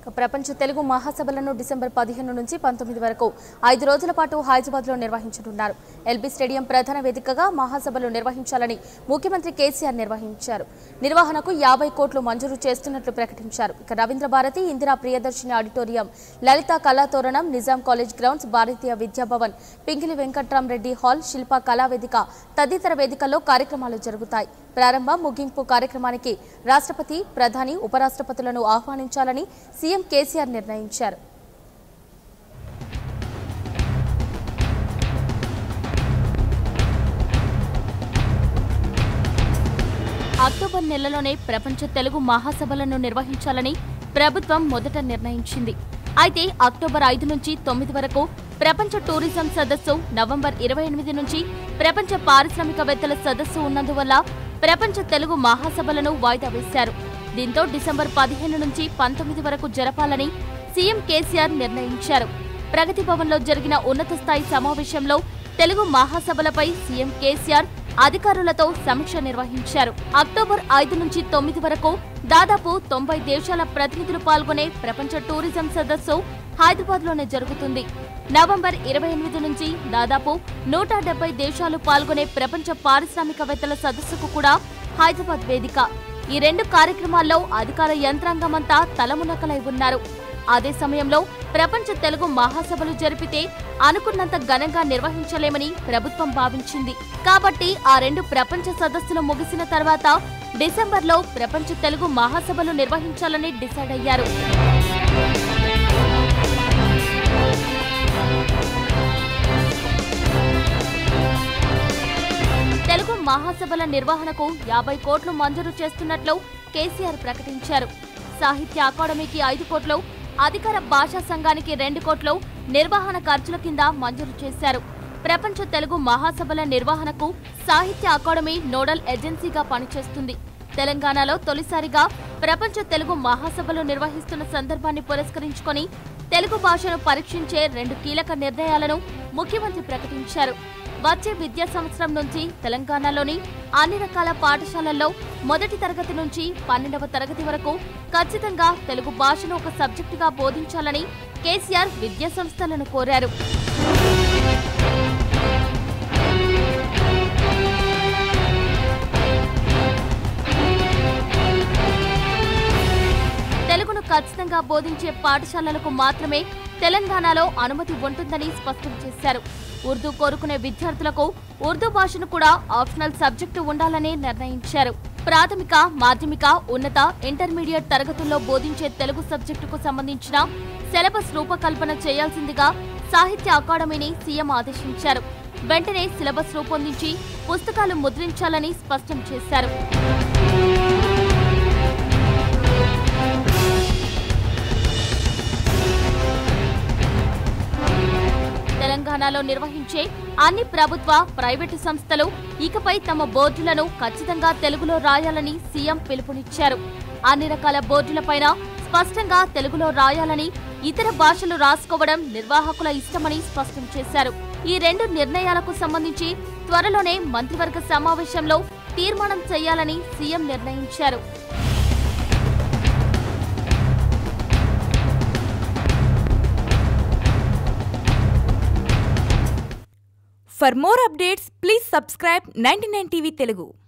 ఇక ప్రపంచ తెలుగు మహాసభలను డిసెంబర్ పదిహేను నుంచి పంతొమ్మిది వరకు ఐదు రోజుల పాటు హైదరాబాద్లో నిర్వహించనున్నారు ఎల్బీ స్టేడియం ప్రధాన వేదికగా మహాసభలు నిర్వహించాలని ముఖ్యమంత్రి కేసీఆర్ నిర్వహించారు నిర్వహణకు యాభై కోట్లు మంజూరు చేస్తున్నట్లు ప్రకటించారు ఇక Ravindra Bharathi Indira Priyadarshini auditorium Lalitha Kalathoranam Nizam college grounds Bharatiya Vidyabhavan Pingili Venkatramreddy hall Shilpa Kalavedika తదితర వేదికల్లో కార్యక్రమాలు జరుగుతాయి ప్రారంభ ముగింపు కార్యక్రమానికి రాష్ట్రపతి ప్రధాని ఉపరాష్ట్రపతులను ఆహ్వానించాలని సీఎం కేసీఆర్ నిర్ణయించారు అక్టోబర్ నెలలోనే ప్రపంచ తెలుగు మహాసభలను నిర్వహించాలని ప్రభుత్వం మొదట నిర్ణయించింది అయితే అక్టోబర్ ఐదు నుంచి తొమ్మిది వరకు ప్రపంచ టూరిజం సదస్సు నవంబర్ ఇరవై ఎనిమిది నుంచి ప్రపంచ పారిశ్రామికవేత్తల సదస్సు ఉన్నందువల్ల ప్రపంచ తెలుగు మహాసభలను వాయిదా వేశారు దీంతో డిసెంబర్ పదిహేను నుంచి పంతొమ్మిది వరకు జరపాలని సీఎం కేసీఆర్ నిర్ణయించారు ప్రగతి భవన్లో జరిగిన ఉన్నత స్థాయి సమావేశంలో తెలుగు మహాసభలపై సీఎం కేసీఆర్ అధికారులతో సమీక్ష నిర్వహించారు అక్టోబర్ ఐదు నుంచి తొమ్మిది వరకు దాదాపు తొంభై దేశాల ప్రతినిధులు పాల్గొనే ప్రపంచ టూరిజం సదస్సు హైదరాబాద్ లోనే జరుగుతుంది నవంబర్ ఇరవై ఎనిమిది నుంచి దాదాపు నూట డెబ్బై దేశాలు పాల్గొనే ప్రపంచ పారిశ్రామికవేత్తల సదస్సుకు కూడా హైదరాబాద్ వేదిక ఈ రెండు కార్యక్రమాల్లో అధికార యంత్రాంగమంతా తలమునకలై ఉన్నారు అదే సమయంలో ప్రపంచ తెలుగు మహాసభలు జరిపితే అనుకున్నంత ఘనంగా నిర్వహించలేమని ప్రభుత్వం భావించింది కాబట్టి ఆ రెండు ప్రపంచ సదస్సులు ముగిసిన తర్వాత డిసెంబర్లో ప్రపంచ తెలుగు మహాసభలు నిర్వహించాలని డిసైడ్ అయ్యారు తెలుగు మహాసభల నిర్వహణకు యాభై కోట్లు మంజూరు చేస్తున్నట్లు కేసీఆర్ ప్రకటించారు సాహిత్య అకాడమీకి ఐదు కోట్లు అధికార భాషా సంఘానికి రెండు కోట్లు నిర్వహణ ఖర్చుల కింద మంజూరు చేశారు ప్రపంచ తెలుగు మహాసభల నిర్వహణకు సాహిత్య అకాడమీ నోడల్ ఏజెన్సీగా పనిచేస్తుంది తెలంగాణలో తొలిసారిగా ప్రపంచ తెలుగు మహాసభలు నిర్వహిస్తున్న సందర్భాన్ని పురస్కరించుకొని తెలుగు భాషను పరీక్షించే రెండు కీలక నిర్ణయాలను ముఖ్యమంత్రి ప్రకటించారు వచ్చే విద్యా సంవత్సరం నుంచి తెలంగాణలోని అన్ని రకాల పాఠశాలల్లో మొదటి తరగతి నుంచి పన్నెండవ తరగతి వరకు ఖచ్చితంగా తెలుగు భాషను ఒక సబ్జెక్టుగా బోధించాలని కేసీఆర్ విద్యా సంస్థలను కోరారు తెలుగును ఖచ్చితంగా బోధించే పాఠశాలలకు మాత్రమే తెలంగాణలో అనుమతి ఉంటుందని స్పష్టం చేశారు ఉర్దూ కోరుకునే విద్యార్థులకు ఉర్దూ భాషను కూడా ఆప్షనల్ సబ్జెక్టు ఉండాలని నిర్ణయించారు ప్రాథమిక మాధ్యమిక ఉన్నత ఇంటర్మీడియట్ తరగతుల్లో బోధించే తెలుగు సబ్జెక్టుకు సంబంధించిన సిలబస్ రూపకల్పన చేయాల్సిందిగా సాహిత్య అకాడమీని సీఎం ఆదేశించారు వెంటనే సిలబస్ రూపొందించి పుస్తకాలు ముద్రించాలని స్పష్టం చేశారు తెలంగాణలో నిర్వహించే అన్ని ప్రభుత్వ ప్రైవేటు సంస్థలు ఇకపై తమ బోర్డులను ఖచ్చితంగా తెలుగులో రాయాలని సీఎం పిలుపునిచ్చారు అన్ని రకాల బోర్డులపైన స్పష్టంగా తెలుగులో రాయాలని ఇతర భాషలు రాసుకోవడం నిర్వాహకుల ఇష్టమని స్పష్టం చేశారు ఈ రెండు నిర్ణయాలకు సంబంధించి త్వరలోనే మంత్రివర్గ సమావేశంలో తీర్మానం చేయాలని సీఎం నిర్ణయించారు For more updates, please subscribe 99 TV Telugu.